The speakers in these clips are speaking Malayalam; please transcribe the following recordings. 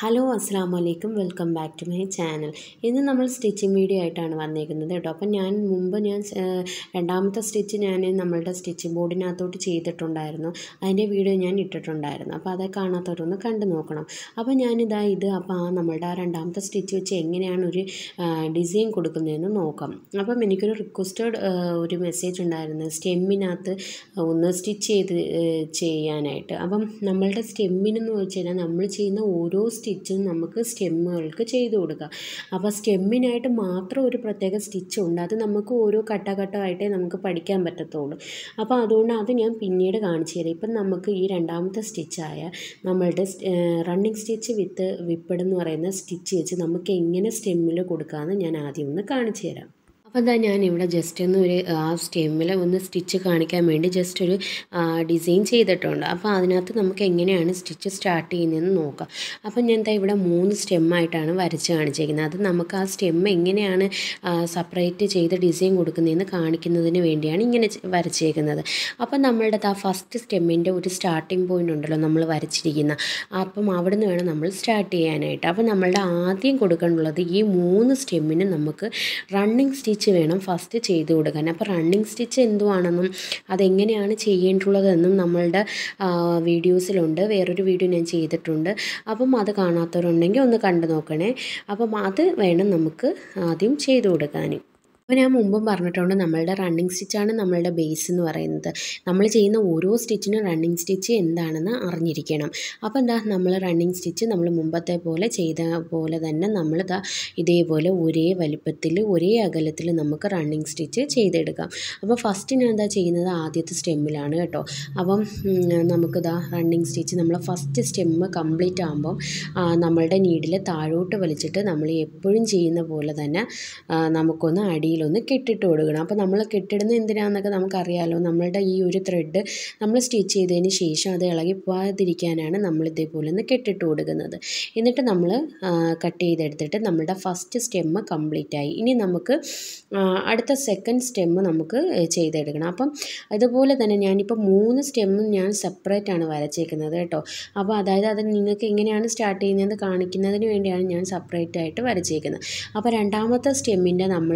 ഹലോ അസ്സാം വലൈക്കും welcome back to my channel ഇന്ന് നമ്മൾ സ്റ്റിച്ചിങ് വീഡിയോ ആയിട്ടാണ് വന്നേക്കുന്നത് കേട്ടോ അപ്പം ഞാൻ മുമ്പ് ഞാൻ ഏഹ്, രണ്ടാമത്തെ സ്റ്റിച്ച് ഞാൻ നമ്മളുടെ സ്റ്റിച്ചിങ് ബോർഡിനകത്തോട്ട് ചെയ്തിട്ടുണ്ടായിരുന്നു അതിൻ്റെ വീഡിയോ ഞാൻ ഇട്ടിട്ടുണ്ടായിരുന്നു അപ്പോൾ അത് കാണാത്തവരൊന്ന് കണ്ടു നോക്കണം അപ്പോൾ ഞാനിതാ ഇത് അപ്പോൾ ആ നമ്മളുടെ ആ രണ്ടാമത്തെ സ്റ്റിച്ച് വെച്ച് എങ്ങനെയാണ് ഒരു ഡിസൈൻ കൊടുക്കുന്നതെന്ന് നോക്കാം അപ്പം എനിക്കൊരു റിക്വസ്റ്റഡ് ഒരു മെസ്സേജ് ഉണ്ടായിരുന്നു സ്റ്റെമ്മിനകത്ത് ഒന്ന് സ്റ്റിച്ച് ചെയ്ത് ഏഹ്, ചെയ്യാനായിട്ട് അപ്പം നമ്മളുടെ സ്റ്റെമ്മിനെന്ന് വെച്ച് കഴിഞ്ഞാൽ നമ്മൾ ചെയ്യുന്ന ഓരോ സ്റ്റിച്ചും നമുക്ക് സ്റ്റെമ്മുകൾക്ക് ചെയ്ത് കൊടുക്കാം അപ്പോൾ സ്റ്റെമ്മിനായിട്ട് മാത്രം ഒരു പ്രത്യേക സ്റ്റിച്ച് ഉണ്ട് അത് നമുക്ക് ഓരോ ഘട്ടഘട്ടമായിട്ടേ നമുക്ക് പഠിക്കാൻ പറ്റത്തുള്ളൂ അപ്പോൾ അതുകൊണ്ട് അത് ഞാൻ പിന്നീട് കാണിച്ചു തരാം ഇപ്പം നമുക്ക് ഈ രണ്ടാമത്തെ സ്റ്റിച്ചായ നമ്മളുടെ റണ്ണിങ് സ്റ്റിച്ച് വിത്ത് വിപ്പഡ് എന്ന് പറയുന്ന സ്റ്റിച്ച് വെച്ച് നമുക്ക് എങ്ങനെ സ്റ്റെമ്മിൽ കൊടുക്കാമെന്ന് ഞാൻ ആദ്യം ഒന്ന് കാണിച്ചു തരാം അപ്പോൾ എന്താ ഞാൻ ഇവിടെ ജസ്റ്റ് ഒന്ന് ഒരു ആ സ്റ്റെമ്മിൽ ഒന്ന് സ്റ്റിച്ച് കാണിക്കാൻ വേണ്ടി ജസ്റ്റ് ഒരു ഡിസൈൻ ചെയ്തിട്ടുണ്ട് അപ്പോൾ അതിനകത്ത് നമുക്ക് എങ്ങനെയാണ് സ്റ്റിച്ച് സ്റ്റാർട്ട് ചെയ്യുന്നതെന്ന് നോക്കാം അപ്പോൾ ഞാൻ എന്താ ഇവിടെ മൂന്ന് സ്റ്റെമ്മായിട്ടാണ് വരച്ച് കാണിച്ചേക്കുന്നത് അത് നമുക്ക് ആ സ്റ്റെം എങ്ങനെയാണ് സെപ്പറേറ്റ് ചെയ്ത് ഡിസൈൻ കൊടുക്കുന്നതെന്ന് കാണിക്കുന്നതിന് വേണ്ടിയാണ് ഇങ്ങനെ ചെ- വരച്ചേക്കുന്നത് അപ്പം നമ്മളുടെ ആ ഫസ്റ്റ് സ്റ്റെമ്മിൻ്റെ ഒരു സ്റ്റാർട്ടിംഗ് പോയിൻ്റ് ഉണ്ടല്ലോ നമ്മൾ വരച്ചിരിക്കുന്ന അപ്പം അവിടെ നിന്ന് വേണം നമ്മൾ സ്റ്റാർട്ട് ചെയ്യാനായിട്ട് അപ്പോൾ നമ്മളുടെ ആദ്യം കൊടുക്കാനുള്ളത് ഈ മൂന്ന് സ്റ്റെമ്മിന് നമുക്ക് റണ്ണിങ് സ്റ്റിച്ച് വേണം ഫസ്റ്റ് ചെയ്ത് കൊടുക്കാൻ അപ്പോൾ റണ്ണിങ് സ്റ്റിച്ച് എന്തുവാണെന്നും അതെങ്ങനെയാണ് ചെയ്യേണ്ടുള്ളതെന്നും നമ്മളുടെ ആ, വീഡിയോസിലുണ്ട് വേറൊരു വീഡിയോ ഞാൻ ചെയ്തിട്ടുണ്ട് അപ്പം അത് കാണാത്തവരുണ്ടെങ്കിൽ ഒന്ന് കണ്ടു നോക്കണേ അപ്പം അത് വേണം നമുക്ക് ആദ്യം ചെയ്ത് കൊടുക്കാൻ അപ്പോൾ ഞാൻ മുമ്പും പറഞ്ഞിട്ടുണ്ട് നമ്മളുടെ റണ്ണിങ് സ്റ്റിച്ചാണ് നമ്മളുടെ ബേസ് എന്ന് പറയുന്നത് നമ്മൾ ചെയ്യുന്ന ഓരോ സ്റ്റിച്ചിനും റണ്ണിങ് സ്റ്റിച്ച് എന്താണെന്ന് അറിഞ്ഞിരിക്കണം അപ്പോൾ എന്താ നമ്മൾ റണ്ണിങ് സ്റ്റിച്ച് നമ്മൾ മുമ്പത്തെ പോലെ ചെയ്ത പോലെ തന്നെ നമ്മൾ ഇതാ ഇതേപോലെ ഒരേ വലിപ്പത്തിൽ ഒരേ അകലത്തിൽ നമുക്ക് റണ്ണിങ് സ്റ്റിച്ച് ചെയ്തെടുക്കാം അപ്പോൾ ഫസ്റ്റ് ഞാൻ എന്താ ചെയ്യുന്നത് ആദ്യത്തെ സ്റ്റെമ്മിലാണ് കേട്ടോ അപ്പം ഉം, നമുക്കിതാ റണ്ണിങ് സ്റ്റിച്ച് നമ്മൾ ഫസ്റ്റ് സ്റ്റെമ്മ് കംപ്ലീറ്റ് ആകുമ്പം ആ, നമ്മളുടെ നീഡിൽ താഴോട്ട് വലിച്ചിട്ട് നമ്മൾ എപ്പോഴും ചെയ്യുന്ന പോലെ തന്നെ ആ, നമുക്കൊന്ന് അടിയിലൊന്ന് കെട്ടിട്ട് കൊടുക്കണം അപ്പോൾ നമ്മൾ കെട്ടിടുന്നത് എന്തിനാണെന്നൊക്കെ നമുക്കറിയാലോ നമ്മളുടെ ഈ ഒരു ത്രെഡ് നമ്മൾ സ്റ്റിച്ച് ചെയ്തതിന് ശേഷം അത് ഇളകി പോകാതിരിക്കാനാണ് നമ്മൾ ഇതേപോലെ ഒന്ന് കെട്ടിട്ട് കൊടുക്കുന്നത് എന്നിട്ട് നമ്മൾ കട്ട് ചെയ്തെടുത്തിട്ട് നമ്മുടെ ഫസ്റ്റ് സ്റ്റെമ്മ് കംപ്ലീറ്റ് ആയി ഇനി നമുക്ക് ആ, അടുത്ത സെക്കൻഡ് സ്റ്റെമ്മ് നമുക്ക് ഏ, ചെയ്തെടുക്കണം അപ്പം അതുപോലെ തന്നെ ഞാനിപ്പോൾ മൂന്ന് സ്റ്റെമ്മും ഞാൻ സെപ്പറേറ്റ് ആണ് വരച്ചേക്കുന്നത് കേട്ടോ അപ്പോൾ അതായത് അത് നിങ്ങൾക്ക് എങ്ങനെയാണ് സ്റ്റാർട്ട് ചെയ്യുന്നത് കാണിക്കുന്നതിന് വേണ്ടിയാണ് ഞാൻ സെപ്പറേറ്റ് ആയിട്ട് വരച്ചേക്കുന്നത് അപ്പോൾ രണ്ടാമത്തെ സ്റ്റെമ്മിൻ്റെ നമ്മൾ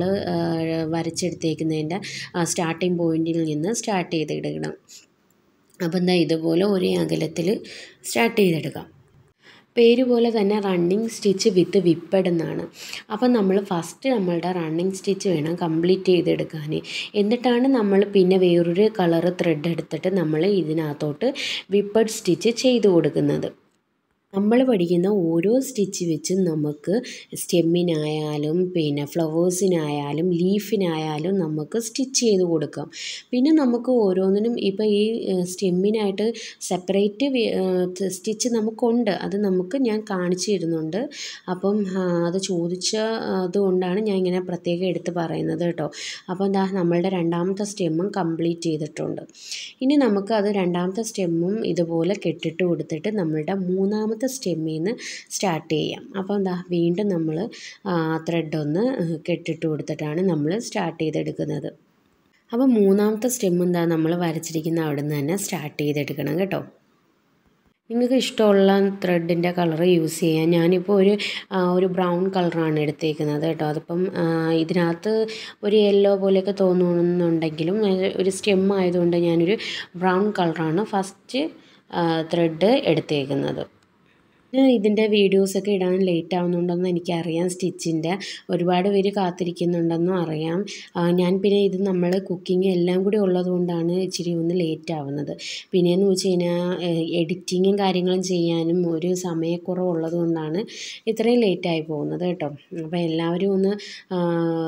വരച്ചെടുത്തേക്കുന്നതിൻ്റെ സ്റ്റാർട്ടിംഗ് പോയിന്റിൽ നിന്ന് സ്റ്റാർട്ട് ചെയ്തെടുക്കണം അപ്പോൾ എന്താ ഇതുപോലെ ഒരേ അകലത്തിൽ സ്റ്റാർട്ട് ചെയ്തെടുക്കാം പേര് പോലെ തന്നെ റണ്ണിങ് സ്റ്റിച്ച് വിത്ത് വിപ്പഡ് എന്നാണ് അപ്പം നമ്മൾ ഫസ്റ്റ് നമ്മളുടെ റണ്ണിങ് സ്റ്റിച്ച് വേണം കംപ്ലീറ്റ് ചെയ്തെടുക്കാൻ എന്നിട്ടാണ് നമ്മൾ പിന്നെ വേറൊരു കളറ് ത്രെഡ് എടുത്തിട്ട് നമ്മൾ ഇതിനകത്തോട്ട് വിപ്പഡ് സ്റ്റിച്ച് ചെയ്ത് കൊടുക്കുന്നത് നമ്മൾ പഠിക്കുന്ന ഓരോ സ്റ്റിച്ച് വെച്ചും നമുക്ക് സ്റ്റെമ്മിനായാലും പിന്നെ ഫ്ലവേഴ്സിനായാലും ലീഫിനായാലും നമുക്ക് സ്റ്റിച്ച് ചെയ്ത് കൊടുക്കാം പിന്നെ നമുക്ക് ഓരോന്നിനും ഇപ്പോൾ ഈ സ്റ്റെമ്മിനായിട്ട് സെപ്പറേറ്റ് സ്റ്റിച്ച് നമുക്കുണ്ട് അത് നമുക്ക് ഞാൻ കാണിച്ചു തരുന്നുണ്ട് അപ്പം ആ, അത് ചോദിച്ച അതുകൊണ്ടാണ് ഞാൻ ഇങ്ങനെ പ്രത്യേകം എടുത്ത് പറയുന്നത് കേട്ടോ അപ്പോൾ എന്താ നമ്മളുടെ രണ്ടാമത്തെ സ്റ്റെമ്മും കംപ്ലീറ്റ് ചെയ്തിട്ടുണ്ട് ഇനി നമുക്ക് അത് രണ്ടാമത്തെ സ്റ്റെമ്മും ഇതുപോലെ കെട്ടിട്ട് കൊടുത്തിട്ട് നമ്മളുടെ മൂന്നാമത്തെ സ്റ്റെമ്മിൽ നിന്ന് സ്റ്റാർട്ട് ചെയ്യാം അപ്പോൾ എന്താ വീണ്ടും നമ്മൾ ത്രെഡ് ഒന്ന് കെട്ടിട്ട് കൊടുത്തിട്ടാണ് നമ്മൾ സ്റ്റാർട്ട് ചെയ്തെടുക്കുന്നത് അപ്പോൾ മൂന്നാമത്തെ സ്റ്റെം എന്താ നമ്മൾ വരച്ചിരിക്കുന്ന അവിടെ നിന്ന് തന്നെ സ്റ്റാർട്ട് ചെയ്തെടുക്കണം കേട്ടോ നിങ്ങൾക്ക് ഇഷ്ടമുള്ള ത്രെഡിൻ്റെ കളർ യൂസ് ചെയ്യാം ഞാനിപ്പോൾ ഒരു ആ, ഒരു ബ്രൗൺ കളറാണ് എടുത്തേക്കുന്നത് കേട്ടോ അതിപ്പം ആ, ഇതിനകത്ത് ഒരു യെല്ലോ പോലെയൊക്കെ തോന്നുന്നുണ്ടെങ്കിലും ഞാൻ ഒരു സ്റ്റെം ആയതുകൊണ്ട് ഞാനൊരു ബ്രൗൺ കളറാണ് ഫസ്റ്റ് ത്രെഡ് എടുത്തേക്കുന്നത് ഞാൻ ഇതിൻ്റെ വീഡിയോസൊക്കെ ഇടാൻ ലേറ്റ് ആവുന്നുണ്ടെന്ന് എനിക്കറിയാം സ്റ്റിച്ചിൻ്റെ ഒരുപാട് പേര് കാത്തിരിക്കുന്നുണ്ടെന്നും അറിയാം ആ, ഞാൻ പിന്നെ ഇത് നമ്മൾ കുക്കിംഗ് എല്ലാം കൂടി ഉള്ളത് കൊണ്ടാണ് ഇച്ചിരി ഒന്ന് ലേറ്റ് ആവുന്നത് പിന്നെയെന്ന് വെച്ച് കഴിഞ്ഞാൽ എഡിറ്റിങ്ങും കാര്യങ്ങളും ചെയ്യാനും ഒരു സമയക്കുറവുള്ളത് കൊണ്ടാണ് ഇത്രയും ലേറ്റായി പോകുന്നത് കേട്ടോ അപ്പോൾ എല്ലാവരും ഒന്ന് ആ,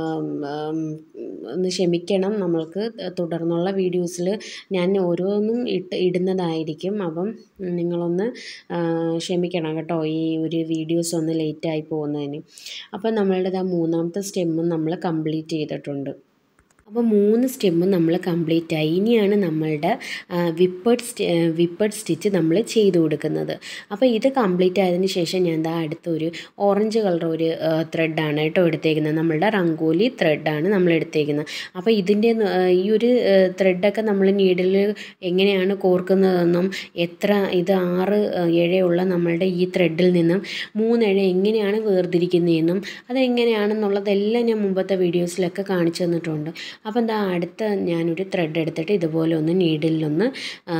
ഉം, ഒന്ന് ക്ഷമിക്കണം നമ്മൾക്ക് തുടർന്നുള്ള വീഡിയോസിൽ ഞാൻ ഓരോന്നും ഇട്ട് ഇടുന്നതായിരിക്കും അപ്പം നിങ്ങളൊന്ന് ആ, ക്ഷമിക്കണം കേട്ടോ ഈ ഒരു വീഡിയോസ് ഒന്ന് ലേറ്റായി പോകുന്നതിന് അപ്പോൾ നമ്മളുടെ ആ മൂന്നാമത്തെ സ്റ്റെമ്മും നമ്മൾ കംപ്ലീറ്റ് ചെയ്തിട്ടുണ്ട് അപ്പോൾ മൂന്ന് സ്റ്റെമ്മും നമ്മൾ കംപ്ലീറ്റ് ആയി ഇനിയാണ് നമ്മളുടെ വിപ്പഡ് വിപ്പഡ് സ്റ്റിച്ച് നമ്മൾ ചെയ്ത് കൊടുക്കുന്നത് അപ്പോൾ ഇത് കംപ്ലീറ്റ് ആയതിന് ശേഷം ഞാൻ ദാ അടുത്തൊരു ഓറഞ്ച് കളർ ഒരു ത്രെഡാണ് കേട്ടോ എടുത്തേക്കുന്നത് നമ്മളുടെ റംഗോലി ത്രെഡാണ് നമ്മൾ എടുത്തേക്കുന്നത് അപ്പോൾ ഇതിൻ്റെ ഈ ഒരു ത്രെഡൊക്കെ നമ്മൾ നീഡിൽ എങ്ങനെയാണ് കോർക്കുന്നതെന്നും എത്ര ഇത് ആറ് ഇഴയുള്ള നമ്മളുടെ ഈ ത്രെഡിൽ നിന്നും മൂന്നിഴ എങ്ങനെയാണ് വേർതിരിക്കുന്നതെന്നും അതെങ്ങനെയാണെന്നുള്ളതെല്ലാം ഞാൻ മുമ്പത്തെ വീഡിയോസിലൊക്കെ കാണിച്ചു തന്നിട്ടുണ്ട് അപ്പോൾ എന്താ അടുത്ത ഞാനൊരു ത്രെഡ് എടുത്തിട്ട് ഇതുപോലെ ഒന്ന് നീഡിലൊന്ന്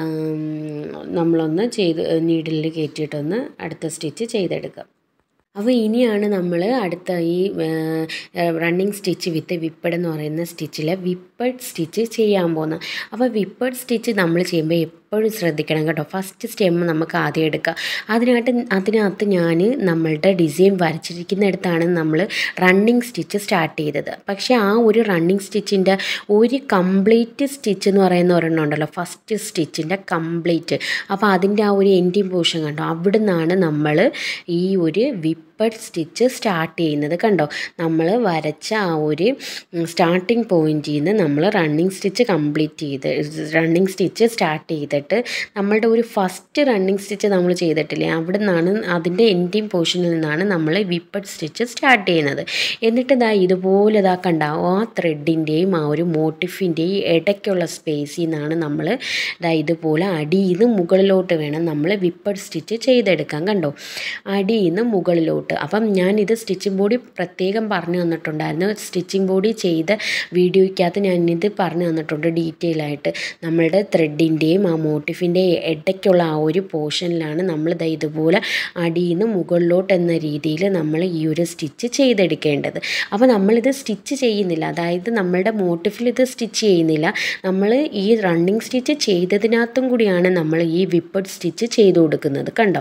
നമ്മളൊന്ന് ചെയ്ത് നീഡിലിൽ കയറ്റിയിട്ടൊന്ന് അടുത്ത സ്റ്റിച്ച് ചെയ്തെടുക്കാം അപ്പോൾ ഇനിയാണ് നമ്മൾ അടുത്ത ഈ റണ്ണിങ് സ്റ്റിച്ച് വിത്ത് വിപ്പഡ് എന്ന് പറയുന്ന സ്റ്റിച്ചിൽ വിപ്പഡ് സ്റ്റിച്ച് ചെയ്യാൻ പോകുന്നത് അപ്പോൾ വിപ്പഡ് സ്റ്റിച്ച് നമ്മൾ ചെയ്യുമ്പോൾ എപ്പോഴും ശ്രദ്ധിക്കണം കേട്ടോ ഫസ്റ്റ് സ്റ്റെം നമുക്ക് ആദ്യം എടുക്കുക അതിനായിട്ട് അതിനകത്ത് ഞാൻ നമ്മളുടെ ഡിസൈൻ വരച്ചിരിക്കുന്നിടത്താണ് നമ്മൾ റണ്ണിങ് സ്റ്റിച്ച് സ്റ്റാർട്ട് ചെയ്തത് പക്ഷേ ആ ഒരു റണ്ണിങ് സ്റ്റിച്ചിൻ്റെ ഒരു കംപ്ലീറ്റ് സ്റ്റിച്ച് എന്ന് പറയുന്ന ഒരെണ്ണം ഉണ്ടല്ലോ ഫസ്റ്റ് സ്റ്റിച്ചിൻ്റെ കംപ്ലീറ്റ് അപ്പോൾ അതിൻ്റെ ആ ഒരു എൻഡിങ് പോർഷൻ കണ്ടോ അവിടെ നിന്നാണ് നമ്മൾ ഈ ഒരു വിപ്പഡ് സ്റ്റിച്ച് സ്റ്റാർട്ട് ചെയ്യുന്നത് കണ്ടോ നമ്മൾ വരച്ച ആ ഒരു സ്റ്റാർട്ടിങ് പോയിന്റിൽ നിന്ന് നമ്മൾ റണ്ണിങ് സ്റ്റിച്ച് കംപ്ലീറ്റ് ചെയ്ത് റണ്ണിങ് സ്റ്റിച്ച് സ്റ്റാർട്ട് ചെയ്തിട്ട് നമ്മളുടെ ഒരു ഫസ്റ്റ് റണ്ണിങ് സ്റ്റിച്ച് നമ്മൾ ചെയ്തിട്ടില്ലേ അവിടെ നിന്നാണ് അതിൻ്റെ എൻഡിങ് പോർഷനിൽ നിന്നാണ് നമ്മൾ വിപ്പഡ് സ്റ്റിച്ച് സ്റ്റാർട്ട് ചെയ്യുന്നത് എന്നിട്ട് ഇതാ ഇതുപോലെ ഇതാ കണ്ടാവും ആ ത്രെഡിൻ്റെയും ആ ഒരു മോട്ടിഫിൻ്റെയും ഇടയ്ക്കുള്ള സ്പേസിൽ നിന്നാണ് നമ്മൾ ഇതാ ഇതുപോലെ അടിയിൽ നിന്ന് മുകളിലോട്ട് വേണം നമ്മൾ വിപ്പഡ് സ്റ്റിച്ച് ചെയ്തെടുക്കാൻ കണ്ടോ അടിയിൽ നിന്ന് മുകളിലോട്ട് അപ്പം ഞാനിത് സ്റ്റിച്ചിങ് ബോഡി പ്രത്യേകം പറഞ്ഞു തന്നിട്ടുണ്ടായിരുന്നു സ്റ്റിച്ചിങ് ബോഡി ചെയ്ത വീഡിയോയ്ക്കകത്ത് ഞാനിത് പറഞ്ഞു തന്നിട്ടുണ്ട് ഡീറ്റെയിൽ ആയിട്ട് നമ്മളുടെ ത്രെഡിൻ്റെയും ആ മോട്ടിഫിൻ്റെ ഇടയ്ക്കുള്ള ആ ഒരു പോർഷനിലാണ് നമ്മൾ ദാ ഇതുപോലെ അടിയിൽ നിന്ന് മുകളിലോട്ട് എന്ന രീതിയിൽ നമ്മൾ ഈ ഒരു സ്റ്റിച്ച് ചെയ്തെടുക്കേണ്ടത് അപ്പോൾ നമ്മളിത് സ്റ്റിച്ച് ചെയ്യുന്നില്ല അതായത് നമ്മളുടെ മോട്ടിഫിൽ ഇത് സ്റ്റിച്ച് ചെയ്യുന്നില്ല നമ്മൾ ഈ റണ്ണിങ് സ്റ്റിച്ച് ചെയ്തതിനകത്തും കൂടിയാണ് നമ്മൾ ഈ വിപ്പഡ് സ്റ്റിച്ച് ചെയ്ത് കൊടുക്കുന്നത് കണ്ടോ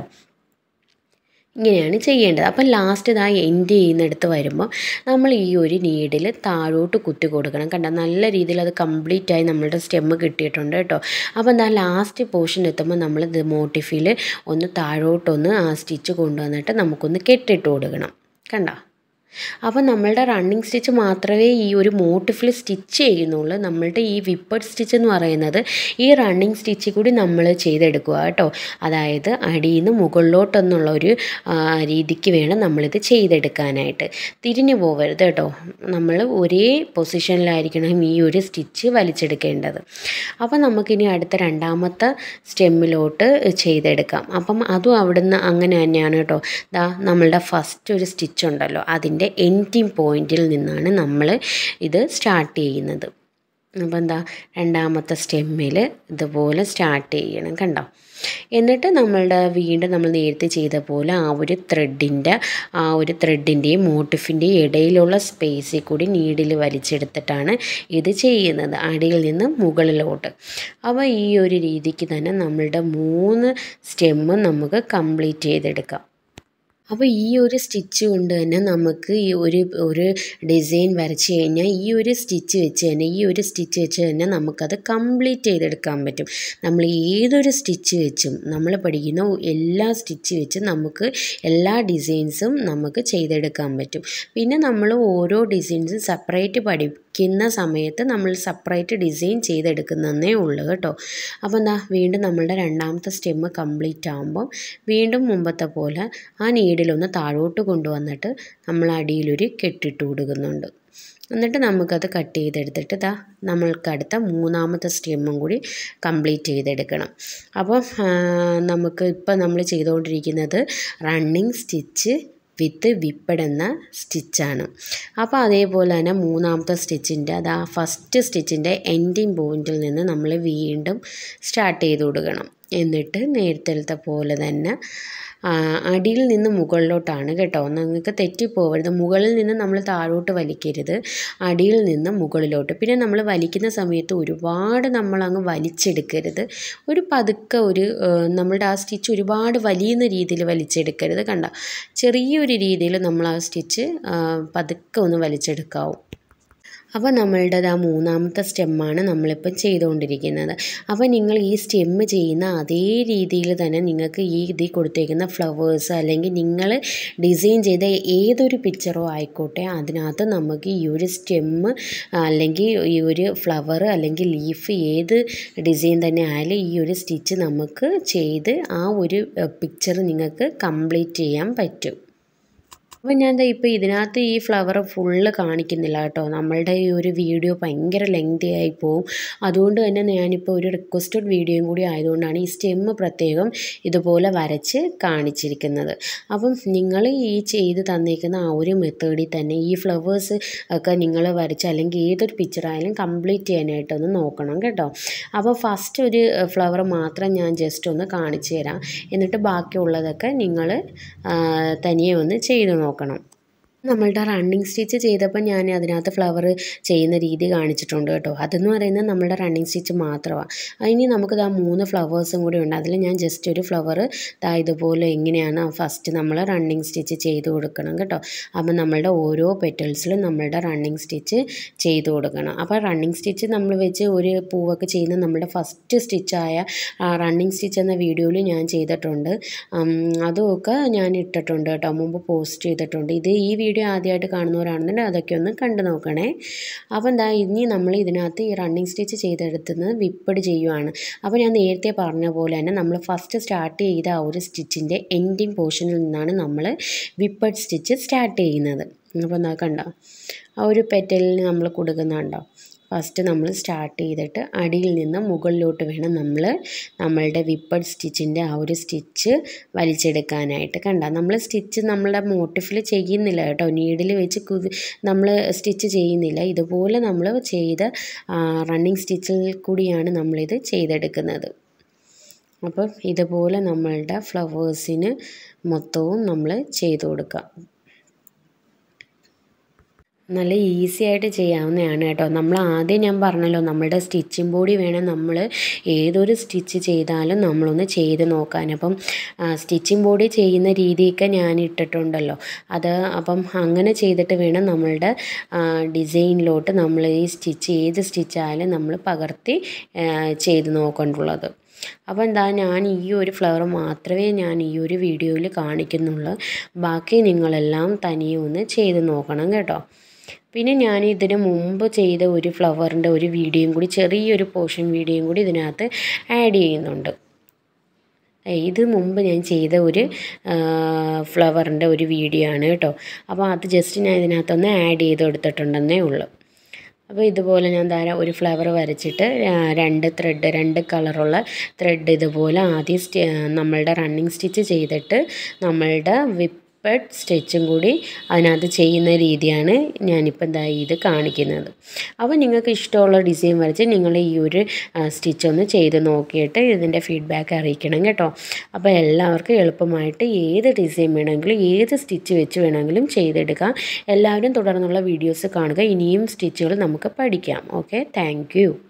ഇങ്ങനെയാണ് ചെയ്യേണ്ടത് അപ്പം ലാസ്റ്റ് ഇതാ എൻഡ് ചെയ്യുന്നിടത്ത് വരുമ്പോൾ നമ്മൾ ഈ ഒരു നീഡിൽ താഴോട്ട് കുത്തി കൊടുക്കണം കണ്ട നല്ല രീതിയിൽ അത് കംപ്ലീറ്റ് ആയി നമ്മളുടെ സ്റ്റെമ്മ് കിട്ടിയിട്ടുണ്ട് കേട്ടോ അപ്പോൾ എന്താ ലാസ്റ്റ് പോർഷൻ എത്തുമ്പോൾ നമ്മൾ ഇത് മോട്ടിഫിൽ ഒന്ന് താഴോട്ടൊന്ന് ആ സ്റ്റിച്ച് കൊണ്ടുവന്നിട്ട് നമുക്കൊന്ന് കെട്ടിട്ട് കൊടുക്കണം കണ്ടോ അപ്പോൾ നമ്മളുടെ റണ്ണിങ് സ്റ്റിച്ച് മാത്രമേ ഈ ഒരു മോട്ടിഫിൽ സ്റ്റിച്ച് ചെയ്യുന്നുള്ളൂ നമ്മളുടെ ഈ വിപ്പഡ് സ്റ്റിച്ച് എന്ന് പറയുന്നത് ഈ റണ്ണിങ് സ്റ്റിച്ച് കൂടി നമ്മൾ ചെയ്തെടുക്കുക കേട്ടോ അതായത് അടിയിൽ നിന്ന് മുകളിലോട്ടെന്നുള്ള ഒരു രീതിക്ക് വേണം നമ്മളിത് ചെയ്തെടുക്കാനായിട്ട് തിരിഞ്ഞു പോകരുത് കേട്ടോ നമ്മൾ ഒരേ പൊസിഷനിലായിരിക്കണം ഈ ഒരു സ്റ്റിച്ച് വലിച്ചെടുക്കേണ്ടത് അപ്പോൾ നമുക്കിനി അടുത്ത രണ്ടാമത്തെ സ്റ്റെമ്മിലോട്ട് ചെയ്തെടുക്കാം അപ്പം അതും അവിടുന്ന് അങ്ങനെ തന്നെയാണ് കേട്ടോ ദാ നമ്മളുടെ ഫസ്റ്റ് ഒരു സ്റ്റിച്ച് ഉണ്ടല്ലോ അതിൻ്റെ എൻഡിങ് പോയിന്റിൽ നിന്നാണ് നമ്മൾ ഇത് സ്റ്റാർട്ട് ചെയ്യുന്നത് അപ്പോൾ എന്താ രണ്ടാമത്തെ സ്റ്റെമ്മിൽ ഇതുപോലെ സ്റ്റാർട്ട് ചെയ്യണം കണ്ടോ എന്നിട്ട് നമ്മളുടെ വീണ്ടും നമ്മൾ നേരത്തെ ചെയ്ത പോലെ ആ ഒരു ത്രെഡിൻ്റെ ആ ഒരു ത്രെഡിൻ്റെയും മോട്ടിഫിൻ്റെയും ഇടയിലുള്ള സ്പേസിൽ കൂടി നീഡിൽ വലിച്ചെടുത്തിട്ടാണ് ഇത് ചെയ്യുന്നത് അടിയിൽ നിന്ന് മുകളിലോട്ട് അപ്പോൾ ഈ ഒരു രീതിക്ക് തന്നെ നമ്മളുടെ മൂന്ന് സ്റ്റെമ്മും നമുക്ക് കംപ്ലീറ്റ് ചെയ്തെടുക്കാം അപ്പോൾ ഈ ഒരു സ്റ്റിച്ച് കൊണ്ട് തന്നെ നമുക്ക് ഈ ഒരു ഒരു ഡിസൈൻ വരച്ച് കഴിഞ്ഞാൽ ഈ ഒരു സ്റ്റിച്ച് വെച്ച് തന്നെ ഈ ഒരു സ്റ്റിച്ച് വെച്ച് തന്നെ നമുക്കത് കംപ്ലീറ്റ് ചെയ്തെടുക്കാൻ പറ്റും നമ്മൾ ഏതൊരു സ്റ്റിച്ച് വെച്ചും നമ്മൾ പഠിക്കുന്ന എല്ലാ സ്റ്റിച്ച് വെച്ചും നമുക്ക് എല്ലാ ഡിസൈൻസും നമുക്ക് ചെയ്തെടുക്കാൻ പറ്റും പിന്നെ നമ്മൾ ഓരോ ഡിസൈൻസും സെപ്പറേറ്റ് പഠിക്കുന്ന സമയത്ത് നമ്മൾ സെപ്പറേറ്റ് ഡിസൈൻ ചെയ്തെടുക്കുന്നതേ ഉള്ളൂ കേട്ടോ അപ്പോൾ എന്താ വീണ്ടും നമ്മളുടെ രണ്ടാമത്തെ സ്റ്റെമ്മ് കംപ്ലീറ്റ് ആകുമ്പം വീണ്ടും മുമ്പത്തെ പോലെ ആ നീഡിലൊന്ന് താഴോട്ട് കൊണ്ടുവന്നിട്ട് നമ്മൾ അടിയിലൊരു കെട്ടിട്ട് കൊടുക്കുന്നുണ്ട് എന്നിട്ട് നമുക്കത് കട്ട് ചെയ്തെടുത്തിട്ട് ഇതാ നമ്മൾക്ക് അടുത്ത മൂന്നാമത്തെ സ്റ്റെമ്മും കൂടി കംപ്ലീറ്റ് ചെയ്തെടുക്കണം അപ്പം നമുക്ക് ഇപ്പം നമ്മൾ ചെയ്തുകൊണ്ടിരിക്കുന്നത് റണ്ണിങ് സ്റ്റിച്ച് വിത്ത് വിപ്പഡ് എന്ന സ്റ്റിച്ചാണ് അപ്പോൾ അതേപോലെ തന്നെ മൂന്നാമത്തെ സ്റ്റിച്ചിൻ്റെ അത് ആ ഫസ്റ്റ് സ്റ്റിച്ചിൻ്റെ എൻഡിങ് പോയിൻറ്റിൽ നിന്ന് നമ്മൾ വീണ്ടും സ്റ്റാർട്ട് ചെയ്ത് കൊടുക്കണം എന്നിട്ട് നേരത്തെ പോലെ തന്നെ അടിയിൽ നിന്ന് മുകളിലോട്ടാണ് കേട്ടോ നിങ്ങൾക്ക് തെറ്റിപ്പോവരുത് മുകളിൽ നിന്ന് നമ്മൾ താഴോട്ട് വലിക്കരുത് അടിയിൽ നിന്ന് മുകളിലോട്ട് പിന്നെ നമ്മൾ വലിക്കുന്ന സമയത്ത് ഒരുപാട് നമ്മളങ്ങ് വലിച്ചെടുക്കരുത് ഒരു പതുക്കെ ഒരു നമ്മളുടെ ആ സ്റ്റിച്ച് ഒരുപാട് വലിയുന്ന രീതിയിൽ വലിച്ചെടുക്കരുത് കണ്ട ചെറിയൊരു രീതിയിൽ നമ്മൾ ആ സ്റ്റിച്ച് പതുക്കെ ഒന്ന് വലിച്ചെടുക്കാവും അപ്പോൾ നമ്മളുടെ ആ മൂന്നാമത്തെ സ്റ്റെമ്മാണ് നമ്മളിപ്പം ചെയ്തുകൊണ്ടിരിക്കുന്നത് അപ്പോൾ നിങ്ങൾ ഈ സ്റ്റെമ്മ് ചെയ്യുന്ന അതേ രീതിയിൽ തന്നെ നിങ്ങൾക്ക് ഈ ഇതിൽ കൊടുത്തേക്കുന്ന ഫ്ലവേഴ്സ് അല്ലെങ്കിൽ നിങ്ങൾ ഡിസൈൻ ചെയ്ത ഏതൊരു പിക്ചറോ ആയിക്കോട്ടെ അതിനകത്ത് നമുക്ക് ഈ ഒരു സ്റ്റെമ്മ് അല്ലെങ്കിൽ ഈ ഒരു ഫ്ലവർ അല്ലെങ്കിൽ ലീഫ് ഏത് ഡിസൈൻ തന്നെ ആയാലും ഈ ഒരു സ്റ്റിച്ച് നമുക്ക് ചെയ്ത് ആ ഒരു പിക്ചർ നിങ്ങൾക്ക് കംപ്ലീറ്റ് ചെയ്യാൻ പറ്റും അപ്പോൾ ഞാൻ ദാ ഇപ്പോൾ ഇതിനകത്ത് ഈ ഫ്ലവർ ഫുള്ള് കാണിക്കുന്നില്ല കേട്ടോ നമ്മളുടെ ഈ ഒരു വീഡിയോ ഭയങ്കര ലെങ്തി ആയി പോവും അതുകൊണ്ട് തന്നെ ഞാനിപ്പോൾ ഒരു റിക്വസ്റ്റഡ് വീഡിയോയും കൂടി ആയതുകൊണ്ടാണ് ഈ സ്റ്റെമ്മ് പ്രത്യേകം ഇതുപോലെ വരച്ച് കാണിച്ചിരിക്കുന്നത് അപ്പം നിങ്ങൾ ഈ ചെയ്ത് തന്നേക്കുന്ന ആ ഒരു മെത്തേഡിൽ തന്നെ ഈ ഫ്ലവേഴ്സ് ഒക്കെ നിങ്ങൾ വരച്ച് അല്ലെങ്കിൽ ഏതൊരു പിക്ചർ ആയാലും കംപ്ലീറ്റ് ചെയ്യാനായിട്ടൊന്ന് നോക്കണം കേട്ടോ അപ്പോൾ ഫസ്റ്റ് ഒരു ഫ്ലവർ മാത്രം ഞാൻ ജസ്റ്റ് ഒന്ന് കാണിച്ചു തരാം എന്നിട്ട് ബാക്കിയുള്ളതൊക്കെ നിങ്ങൾ തനിയെ ഒന്ന് ചെയ്ത് നോക്കണം നമ്മളുടെ റണ്ണിങ് സ്റ്റിച്ച് ചെയ്തപ്പോൾ ഞാൻ അതിനകത്ത് ഫ്ലവർ ചെയ്യുന്ന രീതി കാണിച്ചിട്ടുണ്ട് കേട്ടോ അതെന്ന് പറയുന്നത് നമ്മളുടെ റണ്ണിങ് സ്റ്റിച്ച് മാത്രമാണ് അതിന് നമുക്ക് ദാ മൂന്ന് ഫ്ലവേഴ്സും കൂടി ഉണ്ട് അതിൽ ഞാൻ ജസ്റ്റ് ഒരു ഫ്ലവർ ദാ ഇതുപോലെ എങ്ങനെയാണ് ഫസ്റ്റ് നമ്മൾ റണ്ണിങ് സ്റ്റിച്ച് ചെയ്ത് കൊടുക്കണം കേട്ടോ അപ്പം നമ്മളുടെ ഓരോ പെറ്റൽസിലും നമ്മളുടെ റണ്ണിങ് സ്റ്റിച്ച് ചെയ്ത് കൊടുക്കണം അപ്പോൾ റണ്ണിങ് സ്റ്റിച്ച് നമ്മൾ വെച്ച് ഒരു പൂവൊക്കെ ചെയ്യുന്ന നമ്മുടെ ഫസ്റ്റ് സ്റ്റിച്ചായ റണ്ണിങ് സ്റ്റിച്ച് എന്ന വീഡിയോയിൽ ഞാൻ ചെയ്തിട്ടുണ്ട് അതുമൊക്കെ ഞാൻ ഇട്ടിട്ടുണ്ട് കേട്ടോ മുമ്പ് പോസ്റ്റ് ചെയ്തിട്ടുണ്ട് ഇത് ഈ വീഡിയോ ആദ്യമായിട്ട് കാണുന്നവരാണെന്നുണ്ടെങ്കിൽ അതൊക്കെ ഒന്ന് കണ്ടു നോക്കണേ അപ്പോൾ എന്താ ഇനി നമ്മൾ ഇതിനകത്ത് ഈ റണ്ണിങ് സ്റ്റിച്ച് ചെയ്തെടുത്തുന്നത് വിപ്പഡ് ചെയ്യുവാണ് അപ്പോൾ ഞാൻ നേരത്തെ പറഞ്ഞ പോലെ തന്നെ നമ്മൾ ഫസ്റ്റ് സ്റ്റാർട്ട് ചെയ്ത ആ ഒരു സ്റ്റിച്ചിൻ്റെ എൻഡിങ് പോർഷനിൽ നിന്നാണ് നമ്മൾ വിപ്പഡ് സ്റ്റിച്ച് സ്റ്റാർട്ട് ചെയ്യുന്നത് അപ്പോൾ എന്താ കണ്ടോ ആ ഒരു പെറ്റലിന് നമ്മൾ കൊടുക്കുന്നുണ്ടോ ഫസ്റ്റ് നമ്മൾ സ്റ്റാർട്ട് ചെയ്തിട്ട് അടിയിൽ നിന്ന് മുകളിലോട്ട് വേണം നമ്മൾ നമ്മളുടെ വിപ്പഡ് സ്റ്റിച്ചിൻ്റെ ആ ഒരു സ്റ്റിച്ച് വലിച്ചെടുക്കാനായിട്ട് കണ്ട നമ്മൾ സ്റ്റിച്ച് നമ്മളുടെ മോട്ടിഫിൽ ചെയ്യുന്നില്ല കേട്ടോ നീഡിൽ വെച്ച് കുതി നമ്മൾ സ്റ്റിച്ച് ചെയ്യുന്നില്ല ഇതുപോലെ നമ്മൾ ചെയ്ത റണ്ണിങ് സ്റ്റിച്ചിൽ കൂടിയാണ് നമ്മളിത് ചെയ്തെടുക്കുന്നത് അപ്പം ഇതുപോലെ നമ്മളുടെ ഫ്ലവേഴ്സിന് മൊത്തവും നമ്മൾ ചെയ്ത് കൊടുക്കുക നല്ല ഈസി ആയിട്ട് ചെയ്യാവുന്നതാണ് കേട്ടോ നമ്മൾ ആദ്യം ഞാൻ പറഞ്ഞല്ലോ നമ്മുടെ സ്റ്റിച്ചിങ് ബോഡി വേണം നമ്മൾ ഏതൊരു സ്റ്റിച്ച് ചെയ്താലും നമ്മളൊന്ന് ചെയ്ത് നോക്കാൻ അപ്പം സ്റ്റിച്ചിങ് ബോഡി ചെയ്യുന്ന രീതിയൊക്കെ ഞാൻ ഇട്ടിട്ടുണ്ടല്ലോ അത് അപ്പം അങ്ങനെ ചെയ്തിട്ട് വേണം നമ്മളുടെ ഡിസൈനിലോട്ട് നമ്മൾ ഈ സ്റ്റിച്ച് ഏത് സ്റ്റിച്ചായാലും നമ്മൾ പകർത്തി ചെയ്ത് നോക്കേണ്ടുള്ളത് അപ്പോൾ എന്താ ഞാൻ ഈ ഒരു ഫ്ലവർ മാത്രമേ ഞാൻ ഈ ഒരു വീഡിയോയിൽ കാണിക്കുന്നുള്ളൂ ബാക്കി നിങ്ങളെല്ലാം തനിയെ ഒന്ന് ചെയ്ത് നോക്കണം കേട്ടോ പിന്നെ ഞാൻ ഇതിന് മുമ്പ് ചെയ്ത ഒരു ഫ്ലവറിൻ്റെ ഒരു വീഡിയോയും കൂടി ചെറിയൊരു പോർഷൻ വീഡിയോയും കൂടി ഇതിനകത്ത് ആഡ് ചെയ്യുന്നുണ്ട് ഇത് മുമ്പ് ഞാൻ ചെയ്ത ഒരു ഫ്ലവറിൻ്റെ ഒരു വീഡിയോ ആണ് കേട്ടോ അപ്പോൾ അത് ജസ്റ്റ് ഞാൻ ഇതിനകത്തൊന്ന് ആഡ് ചെയ്ത് കൊടുത്തിട്ടുണ്ടെന്നേ ഉള്ളൂ അപ്പോൾ ഇതുപോലെ ഞാൻ ധാരാ ഒരു ഫ്ലവർ വരച്ചിട്ട് രണ്ട് ത്രെഡ് രണ്ട് കളറുള്ള ത്രെഡ് ഇതുപോലെ ആദ്യം നമ്മളുടെ റണ്ണിങ് സ്റ്റിച്ച് ചെയ്തിട്ട് നമ്മളുടെ വിപ്പ് സ്റ്റിച്ചും കൂടി അതിനകത്ത് ചെയ്യുന്ന രീതിയാണ് ഞാനിപ്പോൾ എന്താ ഇത് കാണിക്കുന്നത് അപ്പോൾ നിങ്ങൾക്ക് ഇഷ്ടമുള്ള ഡിസൈൻ വരച്ച് നിങ്ങൾ ഈ ഒരു സ്റ്റിച്ച് ഒന്ന് ചെയ്ത് നോക്കിയിട്ട് ഇതിൻ്റെ ഫീഡ്ബാക്ക് അറിയിക്കണം കേട്ടോ അപ്പോൾ എല്ലാവർക്കും എളുപ്പമായിട്ട് ഏത് ഡിസൈൻ വേണമെങ്കിലും ഏത് സ്റ്റിച്ച് വെച്ച് വേണമെങ്കിലും ചെയ്തെടുക്കാം എല്ലാവരും തുടർന്നുള്ള വീഡിയോസ് കാണുക ഇനിയും സ്റ്റിച്ചുകൾ നമുക്ക് പഠിക്കാം ഓക്കെ താങ്ക്